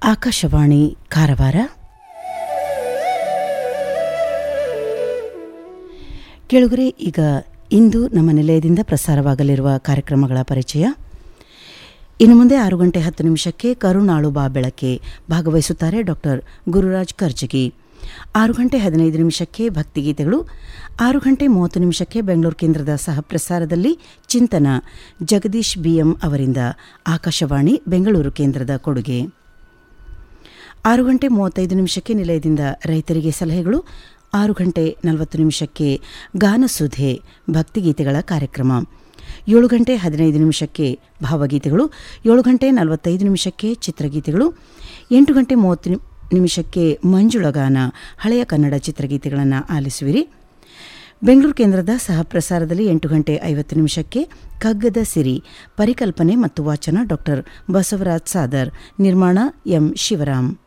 ಆಕಾಶವಾಣಿ ಕಾರವಾರ ಕೆಳಗರೆ ಈಗ ಇಂದು ನಮ್ಮ ನಿಲಯದಿಂದ ಪ್ರಸಾರವಾಗಲಿರುವ ಕಾರ್ಯಕ್ರಮಗಳ ಪರಿಚಯ ಇನ್ನು ಮುಂದೆ ಆರು ಗಂಟೆ ಹತ್ತು ನಿಮಿಷಕ್ಕೆ ಕರುಣಾಳು ಬಾ ಬೆಳಕೆ ಭಾಗವಹಿಸುತ್ತಾರೆ ಡಾಕ್ಟರ್ ಗುರುರಾಜ್ ಕರ್ಜಗಿ ಆರು ಗಂಟೆ ಹದಿನೈದು ನಿಮಿಷಕ್ಕೆ ಭಕ್ತಿಗೀತೆಗಳು ಆರು ಗಂಟೆ ಮೂವತ್ತು ನಿಮಿಷಕ್ಕೆ ಬೆಂಗಳೂರು ಕೇಂದ್ರದ ಸಹ ಪ್ರಸಾರದಲ್ಲಿ ಚಿಂತನ ಜಗದೀಶ್ ಬಿಎಂ ಅವರಿಂದ ಆಕಾಶವಾಣಿ ಬೆಂಗಳೂರು ಕೇಂದ್ರದ ಕೊಡುಗೆ ಆರು ಗಂಟೆ ಮೂವತ್ತೈದು ನಿಮಿಷಕ್ಕೆ ನಿಲಯದಿಂದ ರೈತರಿಗೆ ಸಲಹೆಗಳು ಆರು ಗಂಟೆ ನಲವತ್ತು ನಿಮಿಷಕ್ಕೆ ಗಾನಸುಧೆ ಭಕ್ತಿಗೀತೆಗಳ ಕಾರ್ಯಕ್ರಮ ಏಳು ಗಂಟೆ ಹದಿನೈದು ನಿಮಿಷಕ್ಕೆ ಭಾವಗೀತೆಗಳು ಏಳು ಗಂಟೆ ನಲವತ್ತೈದು ನಿಮಿಷಕ್ಕೆ ಚಿತ್ರಗೀತೆಗಳು ಎಂಟು ಗಂಟೆ ಮೂವತ್ತು ನಿ- ನಿಮಿಷಕ್ಕೆ ಮಂಜುಳಗಾನ ಹಳೆಯ ಕನ್ನಡ ಚಿತ್ರಗೀತೆಗಳನ್ನು ಆಲಿಸುವಿರಿ ಬೆಂಗಳೂರು ಕೇಂದ್ರದ ಸಹ ಪ್ರಸಾರದಲ್ಲಿ ಎಂಟು ಗಂಟೆ ಐವತ್ತು ನಿಮಿಷಕ್ಕೆ ಕಗ್ಗದ ಸಿರಿ ಪರಿಕಲ್ಪನೆ ಮತ್ತು ವಾಚನ ಡಾಕ್ಟರ್ ಬಸವರಾಜ್ ಸಾದರ್ ನಿರ್ಮಾಣ ಎಂ ಶಿವರಾಮ್